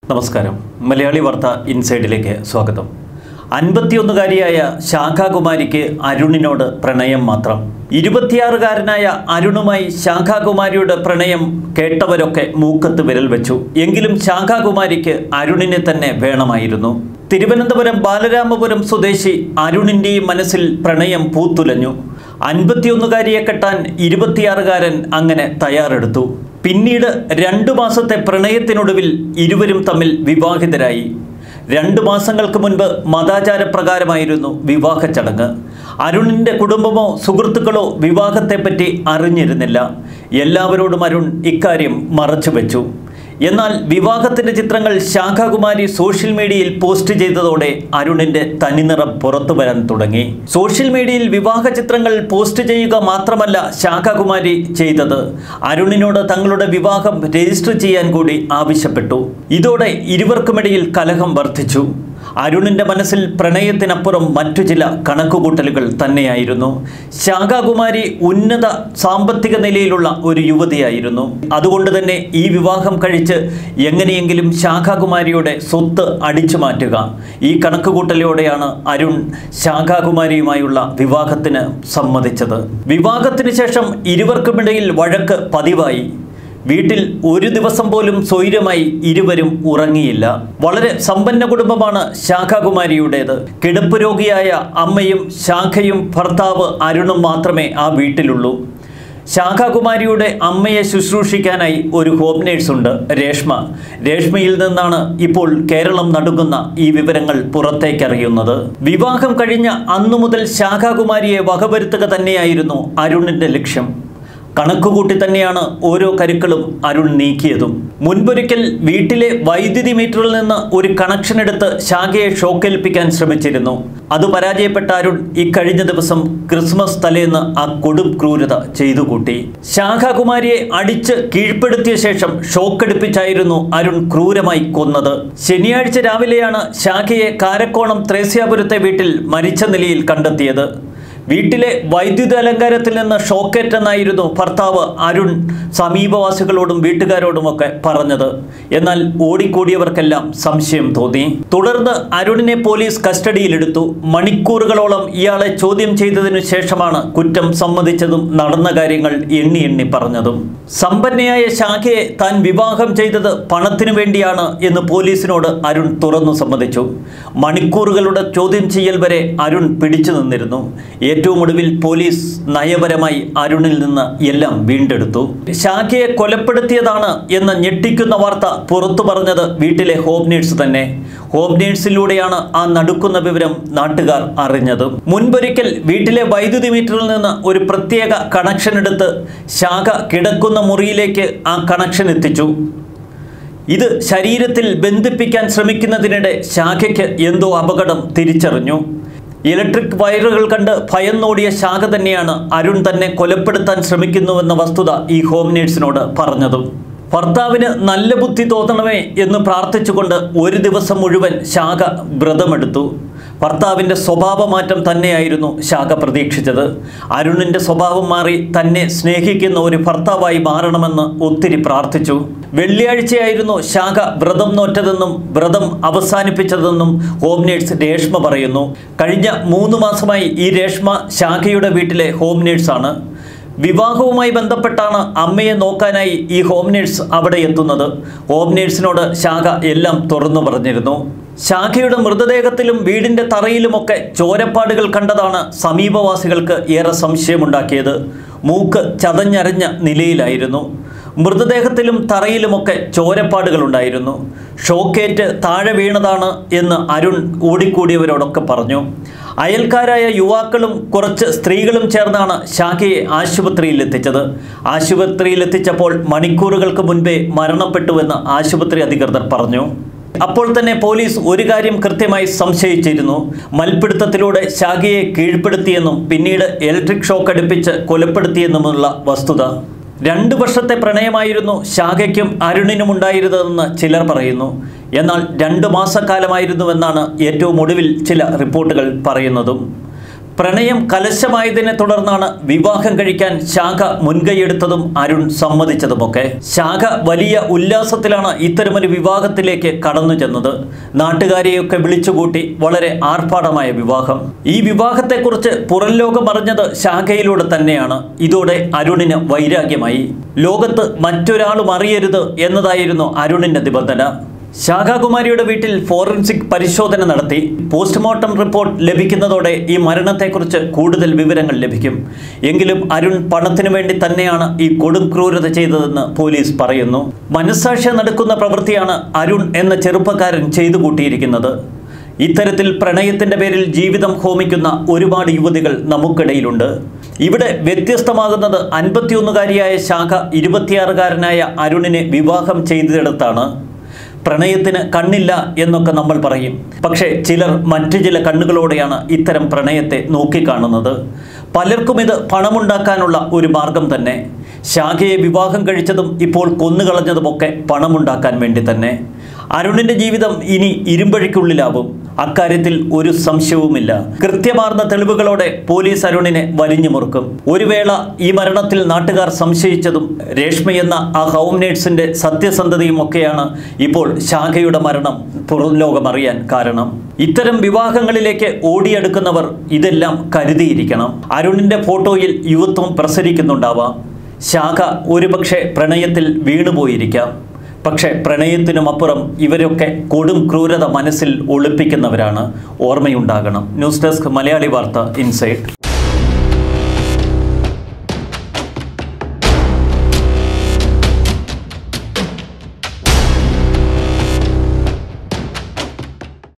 നമസ്കാരം മലയാളി വാർത്ത ഇൻസൈഡിലേക്ക് സ്വാഗതം അൻപത്തിയൊന്നുകാരിയായ ശാഖാകുമാരിക്ക് അരുണിനോട് പ്രണയം മാത്രം ഇരുപത്തിയാറുകാരനായ അരുണുമായി ശാഖാകുമാരിയുടെ പ്രണയം കേട്ടവരൊക്കെ മൂക്കത്ത് വിരൽ വെച്ചു എങ്കിലും ശാഖാകുമാരിക്ക് അരുണിനെ തന്നെ വേണമായിരുന്നു തിരുവനന്തപുരം ബാലരാമപുരം സ്വദേശി അരുണിൻ്റെ മനസ്സിൽ പ്രണയം പൂത്തുലഞ്ഞു അൻപത്തിയൊന്നുകാരിയെ കെട്ടാൻ ഇരുപത്തിയാറുകാരൻ അങ്ങനെ തയ്യാറെടുത്തു പിന്നീട് രണ്ടു മാസത്തെ പ്രണയത്തിനൊടുവിൽ ഇരുവരും തമ്മിൽ വിവാഹിതരായി രണ്ടു മാസങ്ങൾക്ക് മുൻപ് മതാചാരപ്രകാരമായിരുന്നു വിവാഹ ചടങ്ങ് അരുണിൻ്റെ കുടുംബമോ സുഹൃത്തുക്കളോ വിവാഹത്തെപ്പറ്റി അറിഞ്ഞിരുന്നില്ല എല്ലാവരോടും അരുൺ ഇക്കാര്യം മറച്ചു വെച്ചു എന്നാൽ വിവാഹത്തിന്റെ ചിത്രങ്ങൾ ശാഖാകുമാരി സോഷ്യൽ മീഡിയയിൽ പോസ്റ്റ് ചെയ്തതോടെ അരുണിന്റെ തനിനിറം പുറത്തു വരാൻ തുടങ്ങി സോഷ്യൽ മീഡിയയിൽ വിവാഹ ചിത്രങ്ങൾ പോസ്റ്റ് ചെയ്യുക മാത്രമല്ല ശാഖാകുമാരി ചെയ്തത് അരുണിനോട് തങ്ങളുടെ വിവാഹം രജിസ്റ്റർ ചെയ്യാൻ കൂടി ആവശ്യപ്പെട്ടു ഇതോടെ ഇരുവർക്കുമിടയിൽ കലഹം വർദ്ധിച്ചു അരുണിന്റെ മനസ്സിൽ പ്രണയത്തിനപ്പുറം മറ്റു ചില കണക്കുകൂട്ടലുകൾ തന്നെയായിരുന്നു ശാഖാകുമാരി ഉന്നത സാമ്പത്തിക നിലയിലുള്ള ഒരു യുവതിയായിരുന്നു അതുകൊണ്ട് തന്നെ ഈ വിവാഹം കഴിച്ച് എങ്ങനെയെങ്കിലും ശാഖാകുമാരിയുടെ സ്വത്ത് അടിച്ചു മാറ്റുക ഈ കണക്കുകൂട്ടലോടെയാണ് അരുൺ ശാഖാകുമാരിയുമായുള്ള വിവാഹത്തിന് സമ്മതിച്ചത് വിവാഹത്തിന് ശേഷം ഇരുവർക്കുമിടയിൽ വഴക്ക് പതിവായി വീട്ടിൽ ഒരു ദിവസം പോലും സ്വൈര്യമായി ഇരുവരും ഉറങ്ങിയില്ല വളരെ സമ്പന്ന കുടുംബമാണ് ശാഖാകുമാരിയുടേത് കിടപ്പ് രോഗിയായ അമ്മയും ശാഖയും ഭർത്താവ് അരുണും മാത്രമേ ആ വീട്ടിലുള്ളൂ ശാഖാകുമാരിയുടെ അമ്മയെ ശുശ്രൂഷിക്കാനായി ഒരു ഹോം നേഴ്സ് ഉണ്ട് രേഷ്മ രേഷ്മയിൽ നിന്നാണ് ഇപ്പോൾ കേരളം നടുങ്ങുന്ന ഈ വിവരങ്ങൾ പുറത്തേക്കറിയുന്നത് വിവാഹം കഴിഞ്ഞ അന്നു മുതൽ ശാഖാകുമാരിയെ വകവരുത്തുക തന്നെയായിരുന്നു അരുണിന്റെ ലക്ഷ്യം കണക്കുകൂട്ടി തന്നെയാണ് ഓരോ കരുക്കളും അരുൺ നീക്കിയതും മുൻപൊരിക്കൽ വീട്ടിലെ വൈദ്യുതി മീറ്ററിൽ നിന്ന് ഒരു കണക്ഷൻ എടുത്ത് ശാഖയെ ഷോക്കേൽപ്പിക്കാൻ ശ്രമിച്ചിരുന്നു അത് പരാജയപ്പെട്ട അരുൺ ഇക്കഴിഞ്ഞ ദിവസം ക്രിസ്മസ് തലേന്ന് ആ കൊടും ക്രൂരത ചെയ്തു കൂട്ടി ശാഖാകുമാരിയെ അടിച്ച് കീഴ്പ്പെടുത്തിയ ശേഷം ഷോക്കടിപ്പിച്ചായിരുന്നു അരുൺ ക്രൂരമായി കൊന്നത് ശനിയാഴ്ച രാവിലെയാണ് ശാഖയെ കാരക്കോണം ത്രേസ്യാപുരത്തെ വീട്ടിൽ മരിച്ച നിലയിൽ കണ്ടെത്തിയത് വീട്ടിലെ വൈദ്യുത അലങ്കാരത്തിൽ നിന്ന് ഷോക്കേറ്റെന്നായിരുന്നു ഭർത്താവ് അരുൺ സമീപവാസികളോടും വീട്ടുകാരോടുമൊക്കെ പറഞ്ഞത് എന്നാൽ ഓടിക്കൂടിയവർക്കെല്ലാം സംശയം തോന്നി തുടർന്ന് അരുണിനെ പോലീസ് കസ്റ്റഡിയിലെടുത്തു മണിക്കൂറുകളോളം ഇയാളെ ചോദ്യം ചെയ്തതിനു ശേഷമാണ് കുറ്റം സമ്മതിച്ചതും നടന്ന കാര്യങ്ങൾ എണ്ണി എണ്ണി പറഞ്ഞതും സമ്പന്നയായ ശാഖയെ താൻ വിവാഹം ചെയ്തത് പണത്തിനു വേണ്ടിയാണ് എന്ന് പോലീസിനോട് അരുൺ തുറന്നു സമ്മതിച്ചു മണിക്കൂറുകളുടെ ചോദ്യം ചെയ്യൽ വരെ അരുൺ പിടിച്ചു നിന്നിരുന്നു ഏറ്റവും ഒടുവിൽ പോലീസ് നയപരമായി അരുണിൽ നിന്ന് എല്ലാം വീണ്ടെടുത്തു ശാഖയെ കൊലപ്പെടുത്തിയതാണ് എന്ന ഞെട്ടിക്കുന്ന വാർത്ത പുറത്തു പറഞ്ഞത് വീട്ടിലെ ഹോം നേഴ്സ് തന്നെ ഹോം നേഴ്സിലൂടെയാണ് ആ നടുക്കുന്ന വിവരം നാട്ടുകാർ അറിഞ്ഞത് മുൻപൊരിക്കൽ വീട്ടിലെ വൈദ്യുതി മീറ്ററിൽ നിന്ന് ഒരു പ്രത്യേക കണക്ഷൻ എടുത്ത് ശാഖ കിടക്കുന്ന മുറിയിലേക്ക് ആ കണക്ഷൻ എത്തിച്ചു ഇത് ശരീരത്തിൽ ബന്ധിപ്പിക്കാൻ ശ്രമിക്കുന്നതിനിടെ ശാഖയ്ക്ക് എന്തോ അപകടം തിരിച്ചറിഞ്ഞു ഇലക്ട്രിക് വയറുകൾ കണ്ട് ഭയന്നോടിയ ശാഖ തന്നെയാണ് അരുൺ തന്നെ കൊലപ്പെടുത്താൻ ശ്രമിക്കുന്നുവെന്ന വസ്തുത ഈ ഹോം നേഴ്സിനോട് പറഞ്ഞതും ഭർത്താവിന് നല്ല ബുദ്ധി തോന്നണമേ എന്ന് പ്രാർത്ഥിച്ചുകൊണ്ട് ഒരു ദിവസം മുഴുവൻ ശാഖ വ്രതമെടുത്തു ഭർത്താവിൻ്റെ സ്വഭാവമാറ്റം തന്നെയായിരുന്നു ശാഖ പ്രതീക്ഷിച്ചത് അരുണിൻ്റെ സ്വഭാവം മാറി തന്നെ സ്നേഹിക്കുന്ന ഒരു ഭർത്താവായി മാറണമെന്ന് ഒത്തിരി പ്രാർത്ഥിച്ചു വെള്ളിയാഴ്ചയായിരുന്നു ശാഖ വ്രതം നോറ്റതെന്നും വ്രതം അവസാനിപ്പിച്ചതെന്നും ഹോം നേഴ്സ് രേഷ്മ പറയുന്നു കഴിഞ്ഞ മൂന്ന് മാസമായി ഈ രേഷ്മ ശാഖയുടെ വീട്ടിലെ ഹോം നേഴ്സാണ് വിവാഹവുമായി ബന്ധപ്പെട്ടാണ് അമ്മയെ നോക്കാനായി ഈ ഹോം നേഴ്സ് അവിടെ എത്തുന്നത് ഹോം നേഴ്സിനോട് ശാഖ എല്ലാം തുറന്നു പറഞ്ഞിരുന്നു ശാഖയുടെ മൃതദേഹത്തിലും വീടിൻ്റെ തറയിലുമൊക്കെ ചോരപ്പാടുകൾ കണ്ടതാണ് സമീപവാസികൾക്ക് ഏറെ സംശയമുണ്ടാക്കിയത് മൂക്ക് ചതഞ്ഞരഞ്ഞ നിലയിലായിരുന്നു മൃതദേഹത്തിലും തറയിലുമൊക്കെ ചോരപ്പാടുകളുണ്ടായിരുന്നു ഷോക്കേറ്റ് താഴെ വീണതാണ് എന്ന് അരുൺ ഓടിക്കൂടിയവരോടൊക്കെ പറഞ്ഞു അയൽക്കാരായ യുവാക്കളും കുറച്ച് സ്ത്രീകളും ചേർന്നാണ് ശാഖയെ ആശുപത്രിയിൽ എത്തിച്ചത് ആശുപത്രിയിൽ എത്തിച്ചപ്പോൾ മണിക്കൂറുകൾക്ക് മുൻപേ മരണപ്പെട്ടുവെന്ന് ആശുപത്രി അധികൃതർ പറഞ്ഞു അപ്പോൾ തന്നെ പോലീസ് ഒരു കാര്യം കൃത്യമായി സംശയിച്ചിരുന്നു മൽപിടുത്തത്തിലൂടെ ശാഖയെ കീഴ്പ്പെടുത്തിയെന്നും പിന്നീട് ഇലക്ട്രിക് ഷോക്ക് അടുപ്പിച്ച് കൊലപ്പെടുത്തിയെന്നുമുള്ള വസ്തുത രണ്ട് വർഷത്തെ പ്രണയമായിരുന്നു ശാഖയ്ക്കും അരുണിനും ഉണ്ടായിരുന്നതെന്ന് ചിലർ പറയുന്നു എന്നാൽ രണ്ട് മാസക്കാലമായിരുന്നുവെന്നാണ് ഏറ്റവും ഒടുവിൽ ചില റിപ്പോർട്ടുകൾ പറയുന്നതും പ്രണയം കലശമായതിനെ തുടർന്നാണ് വിവാഹം കഴിക്കാൻ ശാഖ മുൻകൈയെടുത്തതും അരുൺ സമ്മതിച്ചതുമൊക്കെ ശാഖ വലിയ ഉല്ലാസത്തിലാണ് ഇത്തരമൊരു വിവാഹത്തിലേക്ക് കടന്നു ചെന്നത് നാട്ടുകാരെയൊക്കെ വിളിച്ചുകൂട്ടി വളരെ ആർഭാടമായ വിവാഹം ഈ വിവാഹത്തെക്കുറിച്ച് പുറം ലോകം അറിഞ്ഞത് ശാഖയിലൂടെ തന്നെയാണ് ഇതോടെ അരുണിന് വൈരാഗ്യമായി ലോകത്ത് മറ്റൊരാളും അറിയരുത് എന്നതായിരുന്നു അരുണിന്റെ നിബന്ധന ശാഖാകുമാരിയുടെ വീട്ടിൽ ഫോറൻസിക് പരിശോധന നടത്തി പോസ്റ്റ്മോർട്ടം റിപ്പോർട്ട് ലഭിക്കുന്നതോടെ ഈ മരണത്തെക്കുറിച്ച് കൂടുതൽ വിവരങ്ങൾ ലഭിക്കും എങ്കിലും അരുൺ പണത്തിനു വേണ്ടി തന്നെയാണ് ഈ കൊടും ക്രൂരത ചെയ്തതെന്ന് പോലീസ് പറയുന്നു മനസ്സാക്ഷി നടക്കുന്ന പ്രവൃത്തിയാണ് അരുൺ എന്ന ചെറുപ്പക്കാരൻ ചെയ്തു കൂട്ടിയിരിക്കുന്നത് ഇത്തരത്തിൽ പ്രണയത്തിന്റെ പേരിൽ ജീവിതം ഹോമിക്കുന്ന ഒരുപാട് യുവതികൾ നമുക്കിടയിലുണ്ട് ഇവിടെ വ്യത്യസ്തമാകുന്നത് അൻപത്തിയൊന്നുകാരിയായ ശാഖ ഇരുപത്തിയാറുകാരനായ അരുണിനെ വിവാഹം ചെയ്തിടത്താണ് പ്രണയത്തിന് കണ്ണില്ല എന്നൊക്കെ നമ്മൾ പറയും പക്ഷേ ചിലർ മറ്റു ചില കണ്ണുകളോടെയാണ് ഇത്തരം പ്രണയത്തെ നോക്കിക്കാണുന്നത് പലർക്കും ഇത് പണമുണ്ടാക്കാനുള്ള ഒരു മാർഗം തന്നെ ശാഖയെ വിവാഹം കഴിച്ചതും ഇപ്പോൾ കൊന്നുകളഞ്ഞതുമൊക്കെ പണമുണ്ടാക്കാൻ വേണ്ടി തന്നെ അരുണിൻ്റെ ജീവിതം ഇനി ഇരുമ്പഴിക്കുള്ളിലാവും അക്കാര്യത്തിൽ ഒരു സംശയവുമില്ല കൃത്യമാർന്ന തെളിവുകളോടെ പോലീസ് അരുണിനെ വലിഞ്ഞു മുറുക്കും ഒരു വേള ഈ മരണത്തിൽ നാട്ടുകാർ സംശയിച്ചതും രേഷ്മ എന്ന ആ ഹോം നേഴ്സിന്റെ സത്യസന്ധതയും ഒക്കെയാണ് ഇപ്പോൾ ശാഖയുടെ മരണം പുറം ലോകം അറിയാൻ കാരണം ഇത്തരം വിവാഹങ്ങളിലേക്ക് ഓടിയെടുക്കുന്നവർ ഇതെല്ലാം കരുതിയിരിക്കണം അരുണിന്റെ ഫോട്ടോയിൽ യുവത്വം പ്രസരിക്കുന്നുണ്ടാവാം ശാഖ ഒരുപക്ഷെ പ്രണയത്തിൽ വീണുപോയിരിക്കാം പക്ഷേ പ്രണയത്തിനുമപ്പുറം ഇവരൊക്കെ കൊടും ക്രൂരത മനസ്സിൽ ഒളിപ്പിക്കുന്നവരാണ് ഓർമ്മയുണ്ടാകണം ന്യൂസ് ഡെസ്ക് മലയാളി വാർത്ത ഇൻസൈറ്റ്